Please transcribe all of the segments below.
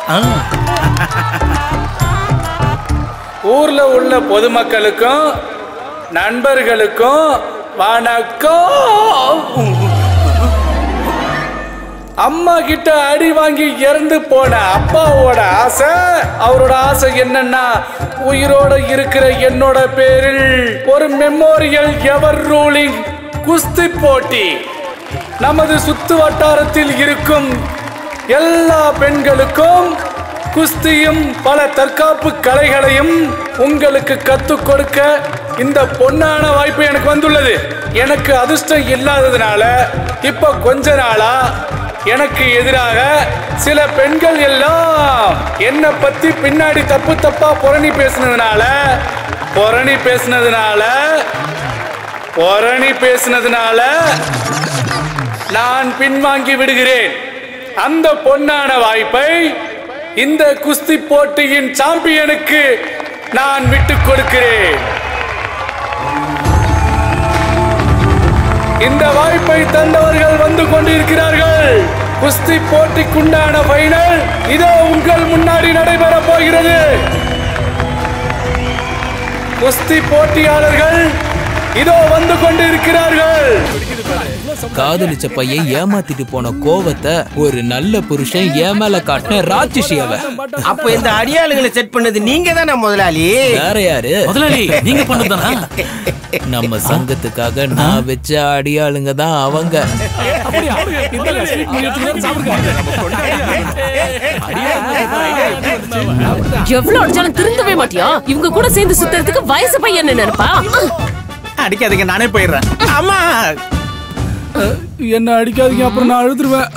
ஊர்ல உள்ள பொதுமக்களுக்கும் நண்பர்களுக்கும் வணக்கம் அம்மா கிட்ட அடி வாங்கி இறந்து போன அப்பாவோட ஆசை அவரோட ஆசை என்னன்னா உயிரோட இருக்கிற என்னோட பேரில் ஒரு மெமோரியல் எவர் ரூலிங் குஸ்தி போட்டி நமது சுத்து வட்டாரத்தில் இருக்கும் எல்லா பெண்களுக்கும் குஸ்தியும் பல தற்காப்பு கலைகளையும் உங்களுக்கு கத்துக் கொடுக்க இந்த பொன்னான வாய்ப்பு எனக்கு வந்துள்ளது எனக்கு அதிர்ஷ்டம் இல்லாததுனால இப்ப கொஞ்ச நாளா எனக்கு எதிராக சில பெண்கள் எல்லாம் என்னை பத்தி பின்னாடி தப்பு தப்பா புரணி பேசினதுனால புரணி பேசினதுனால புரணி பேசினதுனால நான் பின்வாங்கி விடுகிறேன் அந்த பொன்னான வாய்ப்பை இந்த குஸ்தி போட்டியின் சாம்பியனுக்கு நான் விட்டுக் கொடுக்கிறேன் இந்த வாய்ப்பை தந்தவர்கள் வந்து கொண்டிருக்கிறார்கள் குஸ்தி போட்டிக்குண்டான ஃபைனல் இதோ உங்கள் முன்னாடி நடைபெற போகிறது குஸ்தி போட்டியாளர்கள் இதோ வந்து கொண்டிருக்கிறார்கள் காதலிச்ச பையன் ஏமாத்திட்டு போன கோவத்தை ஒரு நல்ல புருஷன் ஏன் மேல காட்டின ராட்சசி அவ அப்ப இந்த அடியாளுங்களை செட் பண்ணது நீங்க தானே முதலாளி வேற யாரு முதலாளி நீங்க பண்ணதுதானா நம்ம சங்கத்துக்காக நான் வச்ச அடியாளுங்க தான் அவங்க எவ்வளவு அடிச்சாலும் திருந்தவே மாட்டியா இவங்க கூட சேர்ந்து சுத்துறதுக்கு வயசு பையன் நினைப்பா அடிக்காதீங்க நானே போயிடுறேன் அம்மா என்ன அடிக்காதீங்க அப்புறம் நான் அழுதுருவேன்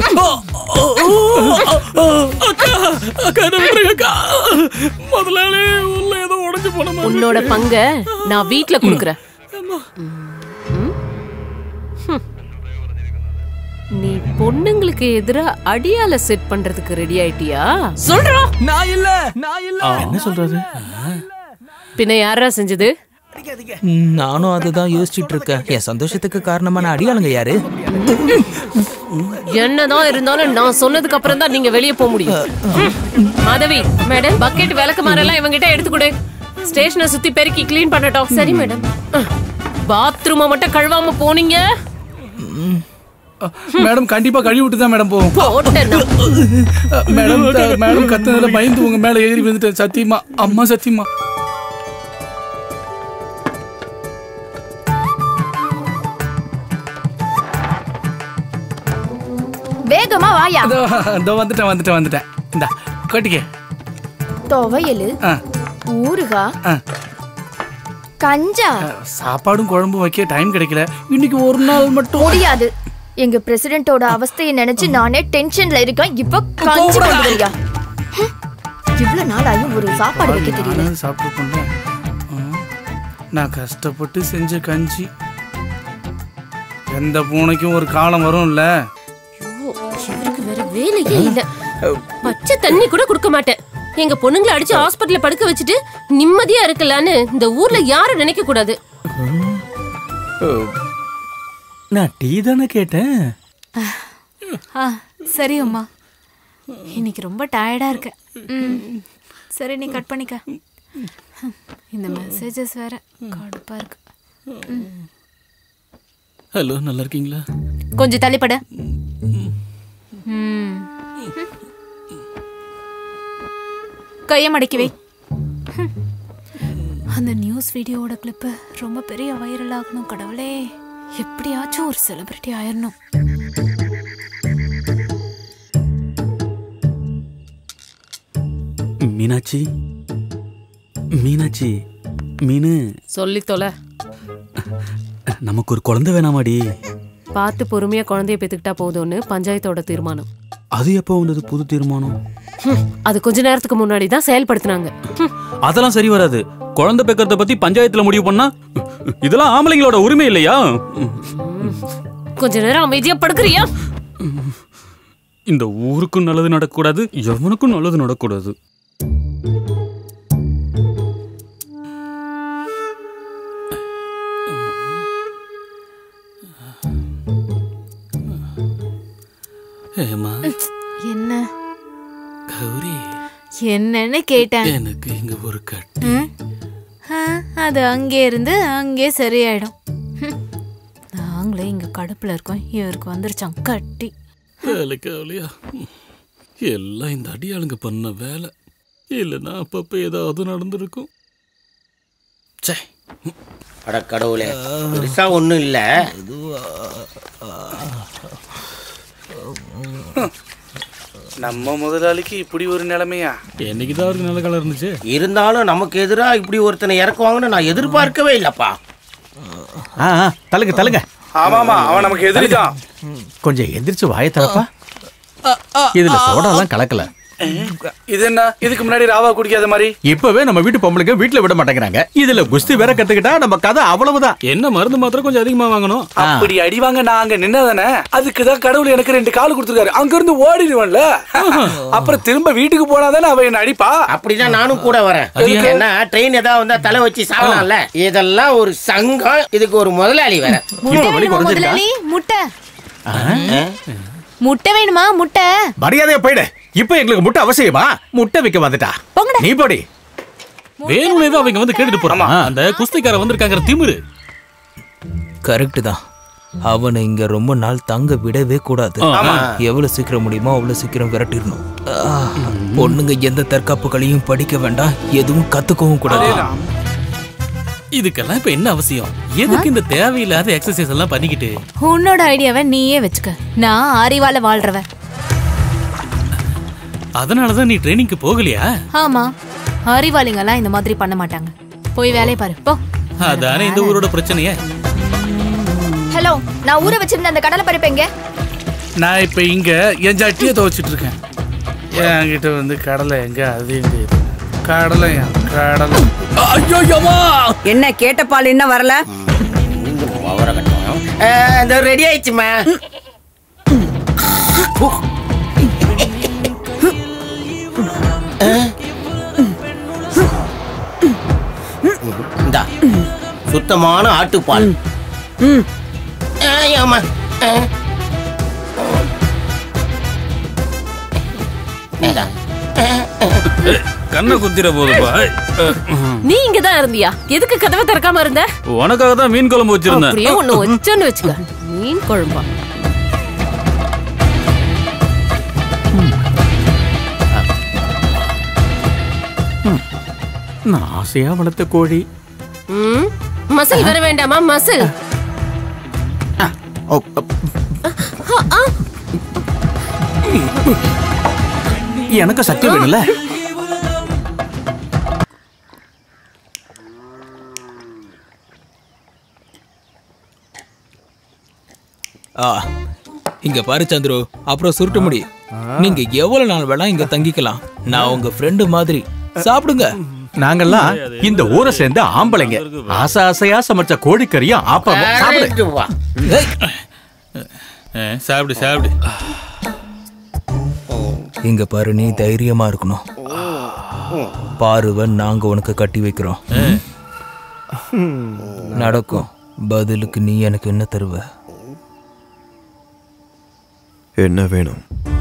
முதலாளி உள்ள ஏதோ உடைஞ்சு போன உன்னோட பங்க நான் வீட்ல குடுக்குறேன் ம்? ஹம். நீ பொண்ணுங்களுக்கு எதிரா அடியால செட் பண்றதுக்கு ரெடி ஆயிட்டியா சொல்றா நான் இல்ல நான் இல்ல என்ன சொல்றது பின்ன யாரா செஞ்சது ம், நானும் அதுதான் யோசிச்சுட்டு இருக்கேன் என் சந்தோஷத்துக்கு காரணமான அடியாளுங்க யாரு என்னதான் இருந்தாலும் நான் சொன்னதுக்கு அப்புறம் தான் நீங்க வெளியே போக முடியும் ம். மாதவி மேடம் பக்கெட் விளக்கு மாறெல்லாம் இவங்கிட்ட எடுத்து கொடு ஸ்டேஷனை சுத்தி பெருக்கி க்ளீன் பண்ணட்டும் சரி மேடம் பாத்ரூமை மட்டும் கழுவாம போனீங்க மேடம் கண்டிப்பா கழுவி விட்டு தான் மேடம் போவோம் போட்டேன்னா. மேடம் த- மேடம் கத்துனதுல பயந்து உங்க மேல ஏறி வந்துட்டேன் சத்தியமா அம்மா சத்தியமா வேகமா வாயா இதோ இதோ வந்துட்டேன் வந்துட்டேன் வந்துட்டேன் இந்தா கொட்டிக்க துவையலு ஆ, ஊறுகா ஆ. கஞ்சா சாப்பாடும் குழம்பும் வைக்க டைம் கிடைக்கல இன்னைக்கு ஒரு நாள் மட்டும் முடியாது எங்க பிரசிடென்ட்டோட அவஸ்தையை நினைச்சு நானே டென்ஷன்ல இருக்கேன் இப்ப கஞ்சி கொண்டு வரியா ஹம். இவ்வளவு நாள் ஆயும் ஒரு சாப்பாடு வைக்க தெரியல நானும் சாப்பிட்டு பண்றேன் ஆ, நான் கஷ்டப்பட்டு செஞ்ச கஞ்சி எந்த பூனைக்கும் ஒரு காலம் வரும்ல ஐயோ, இவருக்கு வேற வேலையே இல்ல பச்சை தண்ணி கூட கொடுக்க மாட்டேன் எங்க பொண்ணுங்களை அடிச்சு ஹாஸ்பிடல்ல படுக்க வச்சுட்டு நிம்மதியா இருக்கலான்னு இந்த ஊர்ல யாரும் நினைக்க கூடாது நான் டீ தானே கேட்டேன் ஆ சரி அம்மா இன்னைக்கு ரொம்ப டயர்டா இருக்கேன் ம். சரி நீ கட் பண்ணிக்க இந்த மெசேஜஸ் வேற கடுப்பா இருக்கு ஹலோ நல்லா இருக்கீங்களா கொஞ்சம் தள்ளிப்பட ம். கையை மடக்கி வை ஹம். அந்த நியூஸ் வீடியோவோட கிளிப்பு ரொம்ப பெரிய வைரல் ஆகணும் கடவுளே எப்படியாச்சும் ஒரு செலிபிரிட்டி ஆயிரணும் மீனாட்சி மீனாட்சி மீனு சொல்லி தொலை நமக்கு ஒரு குழந்தை வேணாமாடி பார்த்து பொறுமையா குழந்தைய பெத்துக்கிட்டா போதும்னு பஞ்சாயத்தோட தீர்மானம் அது எப்போ வந்தது புது தீர்மானம் ஹம், அது கொஞ்ச நேரத்துக்கு முன்னாடி தான் செயல்படுத்தினாங்க ஹம், அதெல்லாம் சரி வராது குழந்தை பெக்கறத பத்தி பஞ்சாயத்துல முடிவு பண்ணா இதெல்லாம் ஆம்பளைங்களோட உரிமை இல்லையா கொஞ்ச நேரம் அமைதியா படுக்கிறியா இந்த ஊருக்கும் நல்லது நடக்கக்கூடாது எவனுக்கும் நல்லது நடக்கக்கூடாது ஏமா என்ன கௌரி என்னன்னு கேட்டேன் எனக்கு இங்க ஒரு கட் ம்? ஆ, அது அங்கே இருந்து அங்கே சரியாயிடும் ஹம். நாங்களே இங்க கடுப்புல இருக்கோம் இவருக்கு வந்துருச்சான் கட்டி வேலை கவலையா எல்லாம் இந்த அடியாளுங்க பண்ண வேலை இல்லைன்னா அப்பப்ப ஏதாவது நடந்திருக்கும் சே அட கடவுளே பெருசா ஒண்ணும் இல்ல நம்ம முதலாளிக்கு இப்படி ஒரு நிலைமையா என்னைக்கு தான் அவருக்கு நல்ல காலம் இருந்துச்சு இருந்தாலும் நமக்கு எதிரா இப்படி ஒருத்தனை இறக்குவாங்கன்னு நான் எதிர்பார்க்கவே இல்லப்பா ஆ ஆ, தள்ளுங்க தள்ளுங்க ஆமாமா அவன் நமக்கு எதிரிதான் கொஞ்சம் எந்திரிச்சு வாயை திறப்பா இதுல சோடாலாம் கலக்கல இது என்ன இதுக்கு முன்னாடி ராவா குடிக்காத மாதிரி இப்பவே நம்ம வீட்டு பொம்பளைங்க வீட்டுல விட மாட்டேங்கிறாங்க இதுல குஸ்தி வேற கத்துக்கிட்டா நம்ம கதை அவ்வளவுதான் என்ன மருந்து மாத்திரம் கொஞ்சம் அதிகமா வாங்கணும் அப்படி அடிவாங்க நான் அங்க நின்னதானே அதுக்கு தான் கடவுள் எனக்கு ரெண்டு கால் கொடுத்துருக்காரு அங்க இருந்து ஓடிடுவேன்ல அப்புறம் திரும்ப வீட்டுக்கு போனாதானே அவ என்ன அடிப்பா அப்படிதான் நானும் கூட வரேன் ஏன்னா ட்ரெயின் ஏதாவது வந்தா தலை வச்சு சாவலாம்ல இதெல்லாம் ஒரு சங்கம் இதுக்கு ஒரு முதலாளி வேற முட்டை வலி வேணுமா குறைஞ்சிருக்கா? முதலாளி முட்டை முட்டை வேணுமா முட்டை மரியாதையா போயிடு இப்ப எங்களுக்கு முட்டை அவசியமா முட்டை விக்க வந்துட்டா போங்கடா. நீ போடி வேணும்னே தான் அவங்க வந்து கேட்டுட்டு போறான் அந்த குஸ்திக்கார வந்திருக்காங்கிற திமிரு கரெக்ட் தான் அவனை இங்க ரொம்ப நாள் தங்க விடவே கூடாது எவ்வளவு சீக்கிரம் முடியுமோ அவ்வளவு சீக்கிரம் விரட்டிடணும் ஆ, பொண்ணுங்க எந்த தற்காப்புகளையும் படிக்க வேண்டாம் எதுவும் கத்துக்கவும் கூடாது இதுக்கெல்லாம் இப்ப என்ன அவசியம் எதுக்கு இந்த தேவையில்லாத எக்ஸசைஸ் எல்லாம் பண்ணிக்கிட்டு உன்னோட ஐடியாவை நீயே வச்சுக்க நான் அறிவால வாழ்றவன் அதனாலதான் நீ ட்ரைனிங்க்கு போகலையா ஆமா அறிவாளிங்கெல்லாம் இந்த மாதிரி பண்ண மாட்டாங்க போய் வேலையை பாரு போ அதானே இந்த ஊரோட பிரச்சனையே ஹலோ நான் ஊற வச்சிருந்த அந்த கடலை பருப்பு எங்க நான் இப்ப இங்க என் சட்டியை துவைச்சிட்டு இருக்கேன் என்கிட்ட வந்து கடலை எங்க அது எங்க இது? கடலை என் கடலை ஐயோ யம்மா! என்ன கேட்ட பால் இன்னும் வரல அவரை கட்டணும் இந்த ரெடி ஆயிடுச்சுமா இந்தா சுத்தமான ஆட்டுப்பால் ஆமா இந்தா. கண்ணை குத்திர போதுப்பா நீ இங்க தான் இருந்தியா எதுக்கு கதவை திறக்காம இருந்த உனக்காக தான் மீன் குழம்பு வச்சிருந்தேன் அப்படியே ஒண்ணு வச்சோன்னு வச்சுக்க மீன் குழம்பா நான் ஆசையா வளர்த்த கோழி ம் மசில் வர வேண்டாமா மசில் ஓ, அப். எனக்கு சக்தி வேணும்ல ஆ இங்க பாரு சந்துரு அப்புறம் சுருட்ட முடி நீங்க எவ்வளவு நாள் வேணா இங்க தங்கிக்கலாம் நான் உங்க ஃப்ரெண்டு மாதிரி சாப்பிடுங்க நாங்கெல்லாம் இந்த ஊரை சேர்ந்த ஆம்பளைங்க ஆசை ஆசையா சமைச்ச கோழிக்கறியும் ஆப்பமும் சாப்பிடு கரெக்ட் வா. ஏய், ஆ, சாப்பிடு சாப்பிடு இங்க பாரு நீ தைரியமா இருக்கணும் பாருவன் நாங்க உனக்கு கட்டி வைக்கிறோம் நடக்கும் பதிலுக்கு நீ எனக்கு என்ன தருவ என்ன வேணும்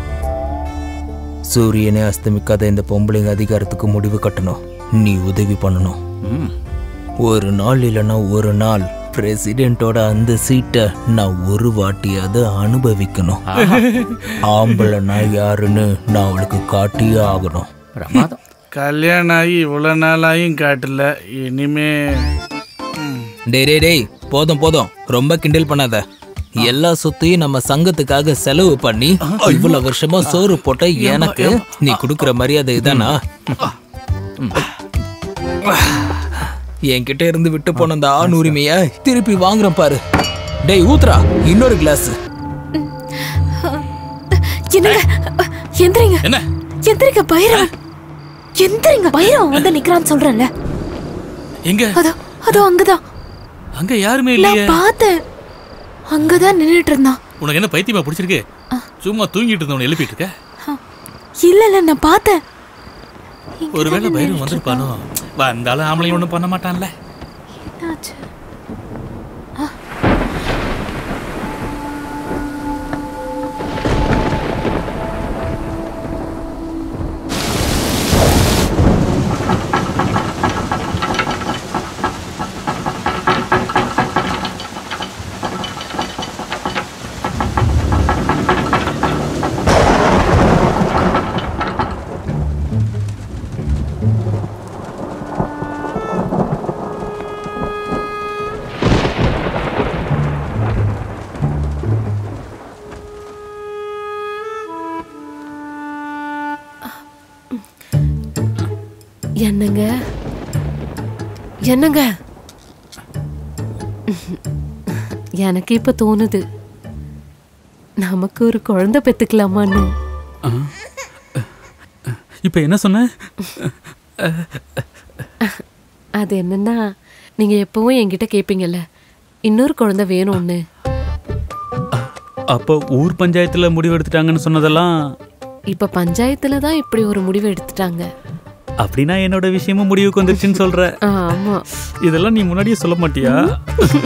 சூரியனே அஸ்தமிக்காத இந்த பொம்பளைங்க அதிகாரத்துக்கு முடிவு கட்டணும் நீ உதவி பண்ணணும் ஒரு நாள் இல்லைன்னா ஒரு நாள் பிரசிடென்ட்டோட அந்த சீட்டை நான் ஒரு வாட்டியாவது அனுபவிக்கணும் ஆம்பளைனா யாருன்னு நான் அவளுக்கு காட்டியே ஆகணும் பிரமாதம் கல்யாணம் ஆகி இவ்வளவு நாளாயும் காட்டல இனிமே டேய் டேய் டேய் போதும் போதும் ரொம்ப கிண்டல் பண்ணாத எல்லா சொத்தையும் நம்ம சங்கத்துக்காக செலவு பண்ணி இவ்வளவு வருஷமா சோறு போட்ட எனக்கு நீ கொடுக்கிற மரியாதை இதானா என்கிட்ட இருந்து விட்டு போன அந்த ஆண் உரிமைய திருப்பி வாங்குறேன் பாரு டேய் ஊத்ரா இன்னொரு கிளாஸ் என்னங்க எந்திரிங்க என்ன எந்திரிங்க பைரவன் எந்திரிங்க பைரவன் வந்து நிக்கிறான்னு சொல்றேன்ல எங்க அதோ அதோ அங்கதான் அங்க யாருமே இல்லையே நான் பார்த்தேன் அங்கதான் நின்னுட்டு இருந்தான் உனக்கு என்ன பைத்தியமா பிடிச்சிருக்கு சும்மா தூங்கிட்டு இருந்தவனை எழுப்பிட்டு இருக்க இல்ல இல்ல நான் பார்த்தேன் ஒருவேளை பைரவன் வந்திருப்பானோ வந்தாலும் ஆம்பளை ஒண்ணும் பண்ண மாட்டான்ல என்னாச்சு என்னங்க என்னங்க எனக்கு இப்ப தோணுது நமக்கு ஒரு குழந்தை பெத்துக்கலாமான்னு இப்ப என்ன சொன்ன அது என்னன்னா நீங்க எப்பவும் என்கிட்ட கேப்பீங்கல்ல இன்னொரு குழந்தை வேணும்னு அப்போ ஊர் பஞ்சாயத்துல முடிவு எடுத்துட்டாங்கன்னு சொன்னதெல்லாம் இப்ப பஞ்சாயத்துல தான் இப்படி ஒரு முடிவு எடுத்துட்டாங்க அப்படின்னா என்னோட விஷயமும் முடிவுக்கு வந்துருச்சுன்னு சொல்ற ஆமா இதெல்லாம் நீ முன்னாடியே சொல்ல மாட்டியா